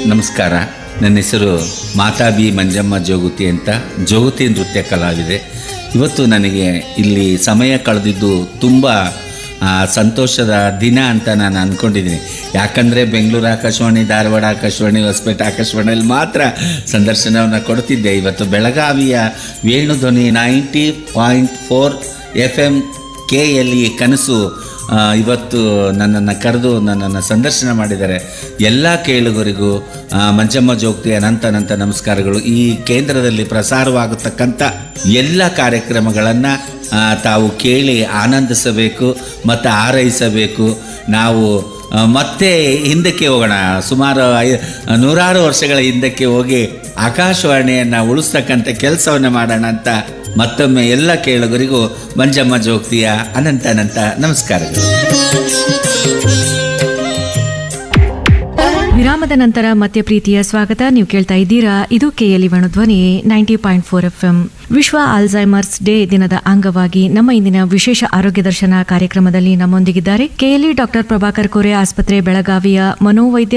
ನಮಸ್ಕಾರ ನನ್ನ ಹೆಸರು ಮಾತಾಬಿ ಮಂಜಮ್ಮ ಜೋಗುತಿ ಅಂತ ಜೋಗುತಿ ನೃತ್ಯ ಕಲಾವಿದೆ ಇವತ್ತು ನನಗೆ ಇಲ್ಲಿ ಸಮಯ ಕಳೆದಿದ್ದು ತುಂಬ ಆ, ಸಂತೋಷದ ದಿನ ಅಂತ ನಾನು ಅಂದ್ಕೊಂಡಿದ್ದೀನಿ ಯಾಕಂದರೆ ಬೆಂಗಳೂರು ಆಕಾಶವಾಣಿ ಧಾರವಾಡ ಆಕಾಶವಾಣಿ ಹೊಸಪೇಟೆ ಆಕಾಶವಾಣಿಯಲ್ಲಿ ಮಾತ್ರ ಸಂದರ್ಶನವನ್ನು ಕೊಡ್ತಿದ್ದೆ ಇವತ್ತು ಬೆಳಗಾವಿಯ Venudhwani ninety point four F M K L E ಕನಸು ಆ, ಇವತ್ತು ನನ್ನನ್ನು ಕರೆದು ನನ್ನನ್ನು ಸಂದರ್ಶನ ಮಾಡಿದ್ದಾರೆ ಎಲ್ಲ ಕೇಳುಗರಿಗೂ ಆ, ಮಂಜಮ್ಮ ಜೋಗ್ತಿ ಅನಂತ ಅನಂತ ನಮಸ್ಕಾರಗಳು ಈ ಕೇಂದ್ರದಲ್ಲಿ ಪ್ರಸಾರವಾಗತಕ್ಕಂಥ ಎಲ್ಲ ಕಾರ್ಯಕ್ರಮಗಳನ್ನು ತಾವು ಕೇಳಿ ಆನಂದಿಸಬೇಕು ಮತ್ತು ಆರೈಸಬೇಕು ನಾವು ಆ, ಮತ್ತೆ ಹಿಂದಕ್ಕೆ ಹೋಗೋಣ ಸುಮಾರು ಐ ನೂರಾರು ವರ್ಷಗಳ ಹಿಂದಕ್ಕೆ ಹೋಗಿ ಆಕಾಶವಾಣಿಯನ್ನು ಉಳಿಸ್ತಕ್ಕಂಥ ಕೆಲಸವನ್ನು ಮಾಡೋಣ ಅಂತ ಮತ್ತೊಮ್ಮೆ ಎಲ್ಲ ಕೇಳುಗರಿಗೂ ಮಂಜಮ್ಮ ಜೋಗ್ತಿಯ ಅನಂತ ಅನಂತ ನಮಸ್ಕಾರಗಳು ವಿರಾಮದ ನಂತರ ಮತ್ತೆ ಪ್ರೀತಿಯ ಸ್ವಾಗತ ನೀವು ಕೇಳ್ತಾ ಇದ್ದೀರಾ ಇದು KL Dhwani ninety point four F M ವಿಶ್ವ ಆಲ್ಝೈಮರ್ಸ್ ಡೇ ದಿನದ ಅಂಗವಾಗಿ ನಮ್ಮ ಇಂದಿನ ವಿಶೇಷ ಆರೋಗ್ಯ ದರ್ಶನ ಕಾರ್ಯಕ್ರಮದಲ್ಲಿ ನಮ್ಮೊಂದಿಗಿದ್ದಾರೆ ಕೆಎಲ್ಇ ಡಾಕ್ಟರ್ ಪ್ರಭಾಕರ್ ಕೋರೆ ಆಸ್ಪತ್ರೆ ಬೆಳಗಾವಿಯ ಮನೋವೈದ್ಯ